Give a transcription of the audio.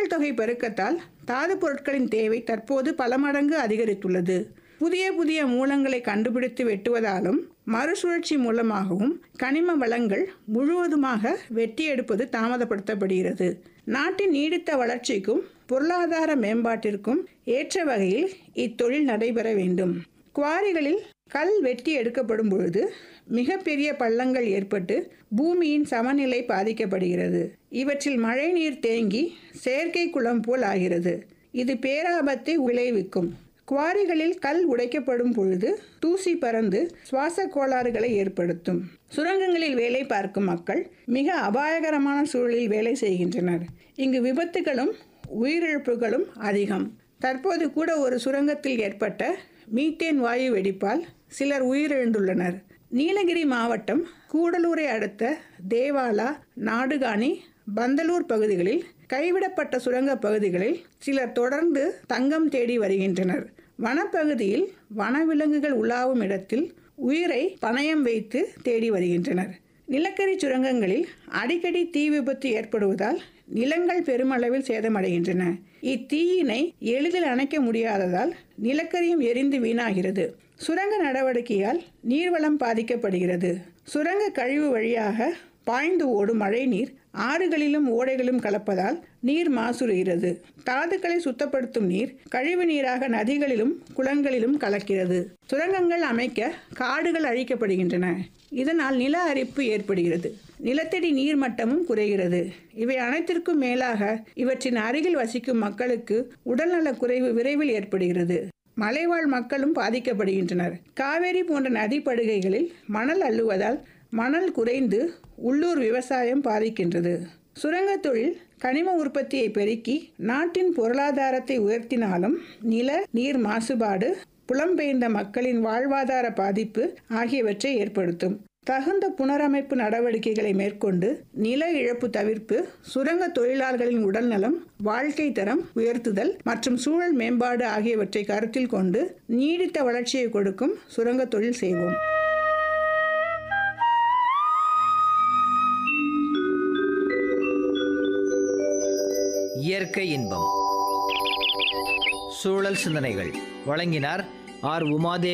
மக்கள் தொகை பெருக்கத்தால் தாது பொருட்களின் தேவை தற்போது பல மடங்கு அதிகரித்துள்ளது புதிய புதிய மூலங்களை கண்டுபிடித்து வெட்டுவதாலும் மறுசுழற்சி மூலமாகவும் கனிம வளங்கள் முழுவதுமாக வெட்டி எடுப்பது தாமதப்படுத்தப்படுகிறது நாட்டின் நீடித்த வளர்ச்சிக்கும் பொருளாதார மேம்பாட்டிற்கும் ஏற்ற வகையில் இத்தொழில் நடைபெற வேண்டும் குவாரிகளில் கல் வெட்டி எடுக்கப்படும் பொழுது மிகப்பெரிய பள்ளங்கள் ஏற்பட்டு பூமியின் சமநிலை பாதிக்கப்படுகிறது இவற்றில் மழைநீர் தேங்கி செயற்கை குளம் போல் ஆகிறது இது பேராபத்தை விளைவிக்கும் குவாரிகளில் கல் உடைக்கப்படும் பொழுது தூசி பறந்து சுவாச கோளாறுகளை ஏற்படுத்தும் சுரங்கங்களில் வேலை பார்க்கும் மக்கள் மிக அபாயகரமான சூழலில் வேலை செய்கின்றனர் இங்கு விபத்துகளும் உயிரிழப்புகளும் அதிகம் தற்போது கூட ஒரு சுரங்கத்தில் ஏற்பட்ட மீத்தேன் வாயு வெடிப்பால் சிலர் உயிரிழந்துள்ளனர் நீலகிரி மாவட்டம் கூடலூரை அடுத்த தேவாலா நாடுகாணி பந்தலூர் பகுதிகளில் கைவிடப்பட்ட சுரங்க பகுதிகளில் சிலர் தொடர்ந்து தங்கம் தேடி வருகின்றனர் வனப்பகுதியில் வனவிலங்குகள் உலாவும் இடத்தில் உயிரை பணயம் வைத்து தேடி வருகின்றனர் நிலக்கரி சுரங்கங்களில் அடிக்கடி தீ விபத்து ஏற்படுவதால் நிலங்கள் பெருமளவில் சேதமடைகின்றன இத்தீயினை எளிதில் அணைக்க முடியாததால் நிலக்கரியும் எரிந்து வீணாகிறது சுரங்க நடவடிக்கையால் நீர்வளம் பாதிக்கப்படுகிறது சுரங்க கழிவு வழியாக பாய்ந்து ஓடும் மழைநீர் ஆறுகளிலும் ஓடைகளும் கலப்பதால் நீர் மாசுறுகிறது தாதுக்களை சுத்தப்படுத்தும் நீர் கழிவு நீராக நதிகளிலும் குளங்களிலும் கலக்கிறது சுரங்கங்கள் அமைக்க காடுகள் அழிக்கப்படுகின்றன இதனால் நில அரிப்பு ஏற்படுகிறது நிலத்தடி நீர் மட்டமும் குறைகிறது இவை அனைத்திற்கும் மேலாக இவற்றின் அருகில் வசிக்கும் மக்களுக்கு உடல்நலக் குறைவு விரைவில் ஏற்படுகிறது மலைவாழ் மக்களும் பாதிக்கப்படுகின்றனர் காவேரி போன்ற நதிப்படுகைகளில் மணல் அள்ளுவதால் மணல் குறைந்து உள்ளூர் விவசாயம் பாதிக்கின்றது சுரங்கத் தொழில் கனிம உற்பத்தியை பெருக்கி நாட்டின் பொருளாதாரத்தை உயர்த்தினாலும் நில நீர் மாசுபாடு புலம்பெயர்ந்த மக்களின் வாழ்வாதார பாதிப்பு ஆகியவற்றை ஏற்படுத்தும் தகுந்த புனரமைப்பு நடவடிக்கைகளை மேற்கொண்டு நில இழப்பு தவிர்ப்பு சுரங்க தொழிலாளர்களின் உடல்நலம் வாழ்க்கை தரம் உயர்த்துதல் மற்றும் சூழல் மேம்பாடு ஆகியவற்றை கருத்தில் கொண்டு நீடித்த வளர்ச்சியை கொடுக்கும் சுரங்க தொழில் செய்வோம் இயற்கை இன்பம் சூழல் சிந்தனைகள் வழங்கினார் ஆர் உமாதேவி